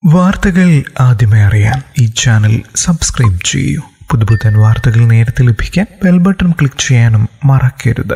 വാർത്തകൾ ആദ്യമേ അറിയാൻ ഈ ചാനൽ സബ്സ്ക്രൈബ് ചെയ്യൂ പുതുപുത്തൻ വാർത്തകൾ നേരത്തെ ലഭിക്കാൻ ബെൽ ബട്ടൺ ക്ലിക്ക് ചെയ്യാനും മറക്കരുത്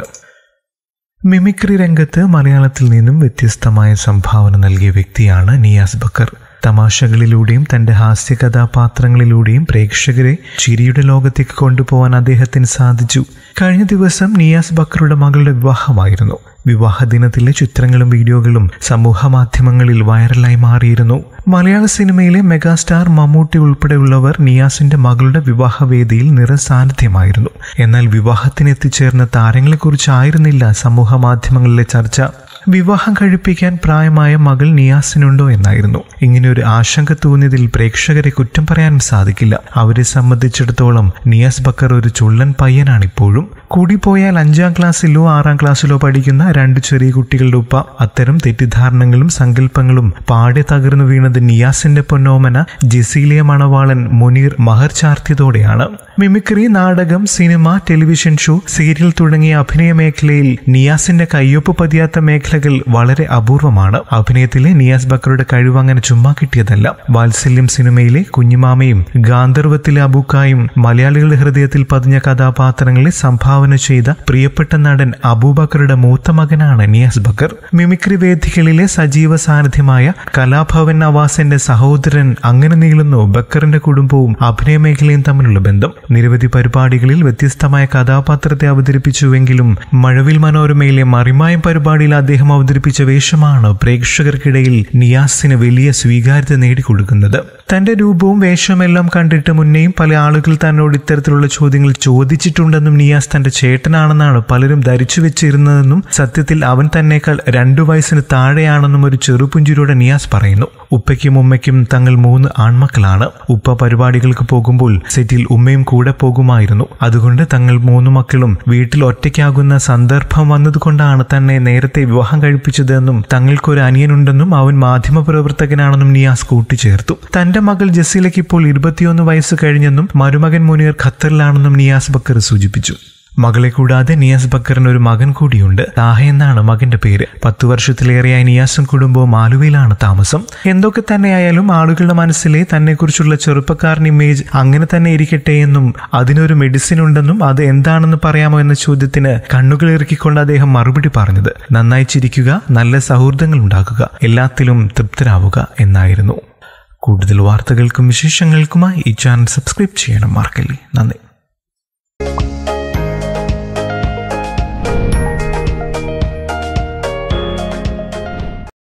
മിമിക്രി രംഗത്ത് മലയാളത്തിൽ നിന്നും വ്യത്യസ്തമായ സംഭാവന നൽകിയ വ്യക്തിയാണ് നിയാസ് ബക്കർ തമാശകളിലൂടെയും തന്റെ ഹാസ്യ കഥാപാത്രങ്ങളിലൂടെയും പ്രേക്ഷകരെ ചിരിയുടെ ലോകത്തേക്ക് കൊണ്ടുപോകാൻ അദ്ദേഹത്തിന് സാധിച്ചു കഴിഞ്ഞ ദിവസം നിയാസ് ബക്കറുടെ മകളുടെ വിവാഹമായിരുന്നു വിവാഹ ദിനത്തിലെ ചിത്രങ്ങളും വീഡിയോകളും സമൂഹ മാധ്യമങ്ങളിൽ വൈറലായി മാറിയിരുന്നു മലയാള സിനിമയിലെ മെഗാസ്റ്റാർ മമ്മൂട്ടി ഉൾപ്പെടെയുള്ളവർ നിയാസിന്റെ മകളുടെ വിവാഹവേദിയിൽ നിറസാന്നിധ്യമായിരുന്നു എന്നാൽ വിവാഹത്തിന് എത്തിച്ചേർന്ന താരങ്ങളെക്കുറിച്ചായിരുന്നില്ല സമൂഹ മാധ്യമങ്ങളിലെ ചർച്ച വിവാഹം കഴിപ്പിക്കാൻ പ്രായമായ മകൾ നിയാസിനുണ്ടോ എന്നായിരുന്നു ഇങ്ങനെ ഒരു ആശങ്ക തോന്നിയതിൽ പ്രേക്ഷകരെ കുറ്റം പറയാനും സാധിക്കില്ല അവരെ സംബന്ധിച്ചിടത്തോളം നിയാസ് ബക്കർ ഒരു ചുള്ളൻ പയ്യനാണ് ഇപ്പോഴും കൂടിപ്പോയാൽ അഞ്ചാം ക്ലാസ്സിലോ ആറാം ക്ലാസ്സിലോ പഠിക്കുന്ന രണ്ട് ചെറിയ കുട്ടികളുടെ ഉപ്പ അത്തരം തെറ്റിദ്ധാരണകളും സങ്കല്പങ്ങളും പാടെ തകർന്നു വീണത് നിയാസിന്റെ പൊന്നോമന ജസീലിയ മണവാളൻ മുനീർ മഹർ ചാർത്തിയതോടെയാണ് മിമിക്രി നാടകം സിനിമ ടെലിവിഷൻ ഷോ സീരിയൽ തുടങ്ങിയ അഭിനയ മേഖലയിൽ നിയാസിന്റെ കയ്യൊപ്പ് പതിയാത്ത മേഖലകൾ വളരെ അപൂർവമാണ് അഭിനയത്തിലെ നിയാസ് ബക്കറുടെ കഴിവ് അങ്ങനെ ചുമ്മാ കിട്ടിയതല്ല വാത്സല്യം സിനിമയിലെ കുഞ്ഞുമാമയും ഗാന്ധർവത്തിലെ അബൂക്കായും മലയാളികളുടെ ഹൃദയത്തിൽ പതിഞ്ഞ കഥാപാത്രങ്ങളെ സംഭാവന ചെയ്ത പ്രിയപ്പെട്ട നടൻ അബൂബക്കറുടെ മൂത്ത മകനാണ് നിയാസ് ബക്കർ മിമിക്രി വേദികളിലെ സജീവ സാന്നിധ്യമായ കലാഭവൻ നവാസിന്റെ സഹോദരൻ അങ്ങനെ നീളുന്നു ബക്കറിന്റെ കുടുംബവും അഭിനയ മേഖലയും തമ്മിലുള്ള ബന്ധം നിരവധി പരിപാടികളിൽ വ്യത്യസ്തമായ കഥാപാത്രത്തെ അവതരിപ്പിച്ചുവെങ്കിലും മഴവിൽ മനോരമയിലെ മറിമായം പരിപാടിയിൽ അദ്ദേഹം അവതരിപ്പിച്ച വേഷമാണ് പ്രേക്ഷകർക്കിടയിൽ നിയാസിന് വലിയ സ്വീകാര്യത നേടിക്കൊടുക്കുന്നത് തന്റെ രൂപവും വേഷമെല്ലാം കണ്ടിട്ട് മുന്നേയും പല ആളുകൾ തന്നോട് ഇത്തരത്തിലുള്ള ചോദ്യങ്ങൾ ചോദിച്ചിട്ടുണ്ടെന്നും നിയാസ് തന്റെ ചേട്ടനാണെന്നാണ് പലരും ധരിച്ചു വെച്ചിരുന്നതെന്നും സത്യത്തിൽ അവൻ തന്നേക്കാൾ രണ്ടു വയസ്സിന് താഴെയാണെന്നും ഒരു ചെറുപുഞ്ചിരിയോടെ നിയാസ് പറയുന്നു ഉപ്പയ്ക്കും ഉമ്മയ്ക്കും തങ്ങൾ മൂന്ന് ആൺമക്കളാണ് ഉപ്പ പരിപാടികൾക്ക് പോകുമ്പോൾ സെറ്റിൽ ഉമ്മയും കൂടെ പോകുമായിരുന്നു അതുകൊണ്ട് തങ്ങൾ മൂന്ന് മക്കളും വീട്ടിൽ ഒറ്റയ്ക്കാകുന്ന സന്ദർഭം വന്നതുകൊണ്ടാണ് തന്നെ നേരത്തെ വിവാഹം കഴിപ്പിച്ചതെന്നും തങ്ങൾക്കൊരു അനിയനുണ്ടെന്നും അവൻ മാധ്യമപ്രവർത്തകനാണെന്നും നിയാസ് കൂട്ടിച്ചേർത്തു തന്റെ മകൾ ജസീലയ്ക്ക് ഇപ്പോൾ ഇരുപത്തിയൊന്ന് വയസ്സ് കഴിഞ്ഞെന്നും മരുമകൻ മുനീർ ഖത്തറിലാണെന്നും നിയാസ് ബക്കർ സൂചിപ്പിച്ചു മകളെ കൂടാതെ നിയാസ് ബക്കറിന് ഒരു മകൻ കൂടിയുണ്ട് താഹ എന്നാണ് മകന്റെ പേര് പത്തു വർഷത്തിലേറെയായി നിയാസും കുടുംബവും ആലുവയിലാണ് താമസം എന്തൊക്കെ തന്നെയായാലും ആളുകളുടെ മനസ്സിലെ തന്നെക്കുറിച്ചുള്ള ചെറുപ്പക്കാരൻ ഇമേജ് അങ്ങനെ തന്നെ ഇരിക്കട്ടെ എന്നും അതിനൊരു മെഡിസിൻ ഉണ്ടെന്നും അത് എന്താണെന്ന് പറയാമോ എന്ന ചോദ്യത്തിന് കണ്ണുകൾ ഇറക്കിക്കൊണ്ട് അദ്ദേഹം മറുപടി പറഞ്ഞത് നന്നായി ചിരിക്കുക നല്ല സൗഹൃദങ്ങൾ ഉണ്ടാക്കുക എല്ലാത്തിലും തൃപ്തരാവുക എന്നായിരുന്നു കൂടുതൽ വാർത്തകൾക്കും വിശേഷങ്ങൾക്കുമായി ഈ ചാനൽ സബ്സ്ക്രൈബ് ചെയ്യണം മറക്കല്ലേ നന്ദി